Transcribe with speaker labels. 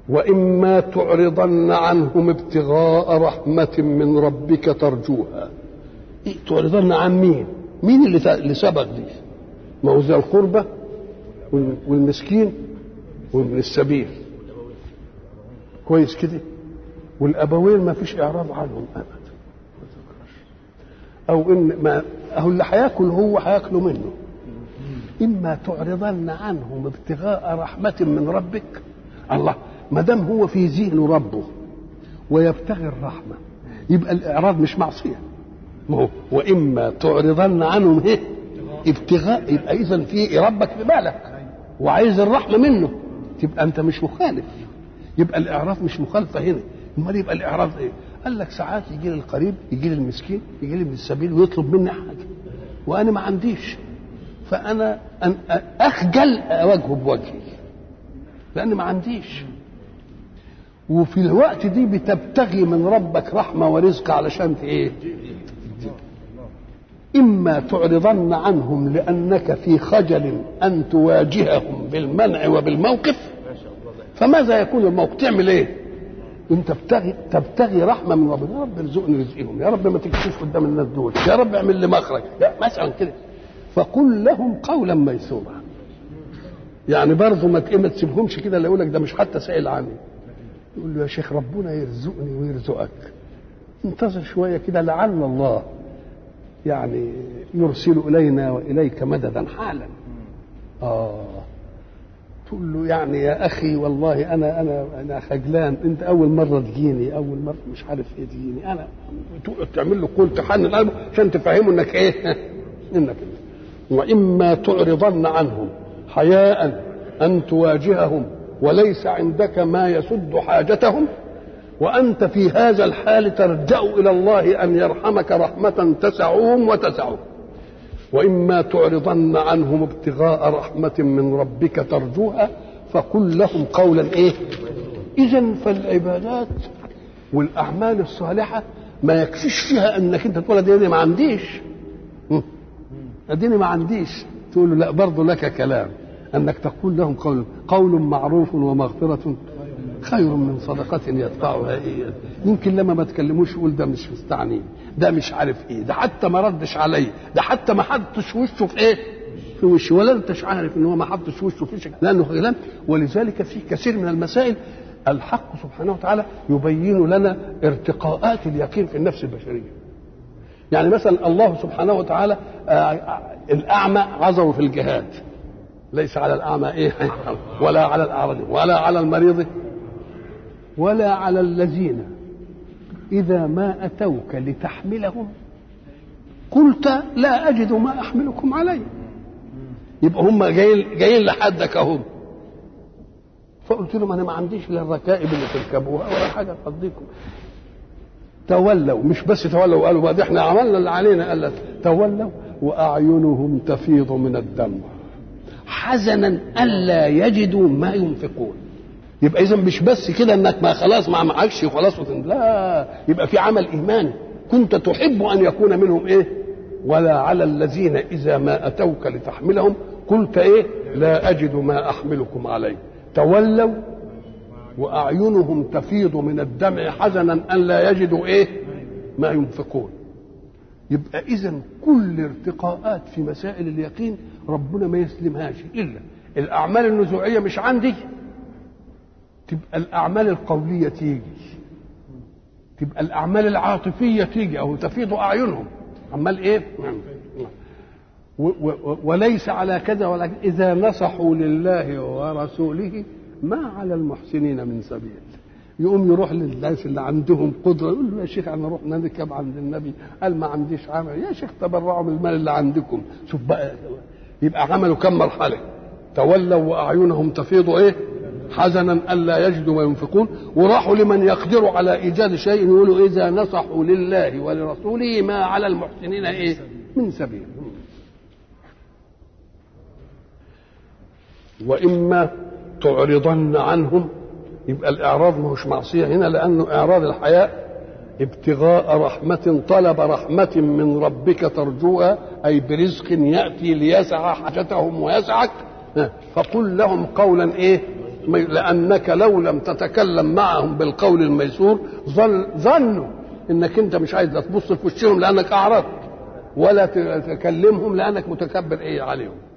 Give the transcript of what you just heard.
Speaker 1: وإما تعرضن عنهم ابتغاء رحمة من ربك ترجوها إيه تعرضن عن مين مين اللي اللي سبق دي ما هو ذا القربة والمسكين وابن السبيل كويس كده والابوين ما فيش اعراض عنهم ابدا او ان ما اهو اللي هياكل هو هياكلوا منه اما تعرضن عنهم ابتغاء رحمه من ربك الله ما دام هو في ذهنه ربه ويبتغي الرحمه يبقى الاعراض مش معصيه ما هو واما تعرضن عنهم ايه ابتغاء يبقى اذا في ربك في بالك وعايز الرحمه منه تبقى انت مش مخالف يبقى الاعراض مش مخالفه هنا امال يبقى الاعراض ايه قال لك ساعات يجي لي القريب يجي لي المسكين يجي لي من السبيل ويطلب مني حاجه وانا ما عنديش فانا أن اخجل اواجهه بوجهي لان ما عنديش وفي الوقت دي بتبتغي من ربك رحمه ورزق علشان ايه إما تعرضن عنهم لأنك في خجل أن تواجههم بالمنع وبالموقف فماذا يكون الموقف تعمل إيه أنت تبتغي تبتغي رحمة من ربنا يا رب ارزقني رزقهم يا رب ما تكشف قدام الناس دول يا رب اعمل لي مخرج مثلا كده فقل لهم قولا ميسورا يعني برضه ما ما تسيبهمش كده اللي يقول لك ده مش حتى سائل عني يقول له يا شيخ ربنا يرزقني ويرزقك انتظر شويه كده لعل الله يعني يرسل الينا واليك مددا حالا اه تقول له يعني يا اخي والله انا انا انا خجلان انت اول مره تجيني اول مره مش عارف ايه تجيني انا تقعد تعمل له قول تحنن قلبه عشان تفهمه انك ايه انك واما تعرضن عنهم حياء ان تواجههم وليس عندك ما يسد حاجتهم وأنت في هذا الحال ترجع إلى الله أن يرحمك رحمة تسعهم وتسعهم وإما تعرضن عنهم ابتغاء رحمة من ربك ترجوها فقل لهم قولا إيه إذا فالعبادات والأعمال الصالحة ما يكفيش فيها أنك أنت تقول أديني ما عنديش أديني ما عنديش تقول له لا برضه لك كلام أنك تقول لهم قول قول معروف ومغفرة خير من صدقة يدفعها إيه يمكن لما ما تكلموش يقول ده مش مستعني ده مش عارف ايه ده حتى ما ردش علي ده حتى ما حطش وشه في ايه في وشه ولا انتش عارف ان هو ما حطش وشه في وشك لانه خجلان ولذلك في كثير من المسائل الحق سبحانه وتعالى يبين لنا ارتقاءات اليقين في النفس البشريه يعني مثلا الله سبحانه وتعالى آه الاعمى عذره في الجهاد ليس على الاعمى ايه ولا على الاعرج ولا على المريض ولا على الذين إذا ما أتوك لتحملهم قلت لا أجد ما أحملكم عليه يبقى هم جايين جايين لحدك أهم فقلت لهم أنا ما عنديش إلا الركائب اللي تركبوها ولا حاجة تقضيكم تولوا مش بس تولوا وقالوا بعد احنا عملنا اللي علينا قال تولوا وأعينهم تفيض من الدمع حزنا ألا يجدوا ما ينفقون يبقى اذا مش بس كده انك ما خلاص ما معكش وخلاص لا يبقى في عمل ايماني كنت تحب ان يكون منهم ايه ولا على الذين اذا ما اتوك لتحملهم قلت ايه لا اجد ما احملكم عليه تولوا واعينهم تفيض من الدمع حزنا ان لا يجدوا ايه ما ينفقون يبقى اذا كل ارتقاءات في مسائل اليقين ربنا ما يسلمهاش الا الاعمال النزوعيه مش عندي تبقى الأعمال القولية تيجي تبقى الأعمال العاطفية تيجي أو تفيض أعينهم عمال إيه و و وليس على كذا ولا كذا إذا نصحوا لله ورسوله ما على المحسنين من سبيل يقوم يروح للناس اللي عندهم قدرة يقول له يا شيخ أنا أروح نركب عند النبي قال ما عنديش عمل يا شيخ تبرعوا بالمال اللي عندكم شوف بقى يبقى عملوا كم مرحلة تولوا وأعينهم تفيض إيه حزنا الا يجدوا ما ينفقون وراحوا لمن يقدر على ايجاد شيء يقولوا اذا نصحوا لله ولرسوله ما على المحسنين ايه من سبيل واما تعرضن عنهم يبقى الاعراض ما هوش معصيه هنا لانه اعراض الحياء ابتغاء رحمة طلب رحمة من ربك ترجوها أي برزق يأتي ليسع حاجتهم ويسعك فقل لهم قولا إيه لانك لو لم تتكلم معهم بالقول الميسور ظل ظنوا انك انت مش عايز تبص في وشهم لانك اعرضت ولا تكلمهم لانك متكبر ايه عليهم